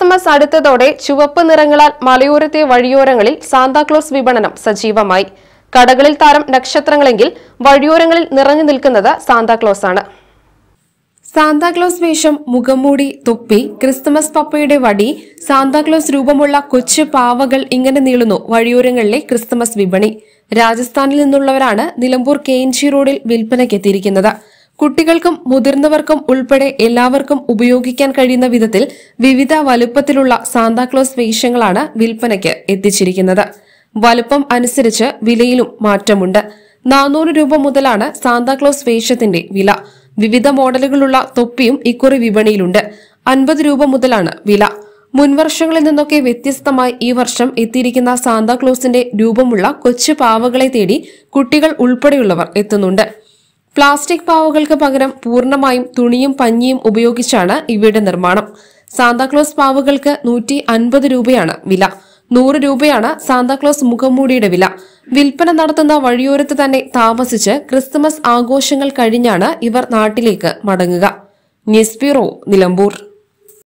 Christmas അടുത്തതോടെ ചുവപ്പ് നിറങ്ങളാൽ മലയോരത്തെ വഴിയോരങ്ങളിൽ Santa Claus വിപണനം സജീവമായി കടകളിൽ താരം നക്ഷത്രങ്ങളെങ്കിൽ വഴിയോരങ്ങളിൽ നിറഞ്ഞു നിൽക്കുന്നത് സാന്താക്ലോസ് ആണ് സാന്താക്ലോസ് വേഷം മുഖംമൂടി തൊപ്പി ക്രിസ്തുമസ് പപ്പയുടെ വടി സാന്താക്ലോസ് രൂപമുള്ള കൊച്ചു പാവകൾ ഇങ്ങനെ നീളുന്നു വഴിയോരങ്ങളിലെ ക്രിസ്തുമസ് വിപണി രാജസ്ഥാനിൽ നിന്നുള്ളവരാണ് നിലമ്പൂർ കെ എൻ ജി റോഡിൽ വിൽപ്പനയ്ക്കെത്തിയിരിക്കുന്നത് കുട്ടികൾക്കും മുതിർന്നവർക്കും ഉൾപ്പെടെ എല്ലാവർക്കും ഉപയോഗിക്കാൻ കഴിയുന്ന വിധത്തിൽ വിവിധ വലുപ്പത്തിലുള്ള സാന്താക്ലോസ് വേഷങ്ങളാണ് വിൽപ്പനയ്ക്ക് എത്തിച്ചിരിക്കുന്നത് വലുപ്പം അനുസരിച്ച് വിലയിലും മാറ്റമുണ്ട് നാനൂറ് രൂപ മുതലാണ് സാന്താക്ലോസ് വേഷത്തിന്റെ വില വിവിധ മോഡലുകളുള്ള തൊപ്പിയും ഇക്കുറി വിപണിയിലുണ്ട് അൻപത് രൂപ മുതലാണ് വില മുൻവർഷങ്ങളിൽ നിന്നൊക്കെ വ്യത്യസ്തമായി ഈ വർഷം എത്തിയിരിക്കുന്ന സാന്താക്ലോസിന്റെ രൂപമുള്ള കൊച്ചു പാവകളെ തേടി കുട്ടികൾ ഉൾപ്പെടെയുള്ളവർ എത്തുന്നുണ്ട് പ്ലാസ്റ്റിക് പാവകൾക്ക് പകരം പൂർണ്ണമായും തുണിയും പഞ്ഞിയും ഉപയോഗിച്ചാണ് ഇവയുടെ നിർമ്മാണം സാന്താക്ലോസ് പാവകൾക്ക് നൂറ്റി അൻപത് രൂപയാണ് വില നൂറ് രൂപയാണ് സാന്താക്ലോസ് മുഖംമൂടിയുടെ വില വിൽപ്പന നടത്തുന്ന വഴിയോരത്ത് തന്നെ താമസിച്ച് ക്രിസ്തുമസ് ആഘോഷങ്ങൾ കഴിഞ്ഞാണ് ഇവർ നാട്ടിലേക്ക് മടങ്ങുക ന്യൂസ് ബ്യൂറോ നിലമ്പൂർ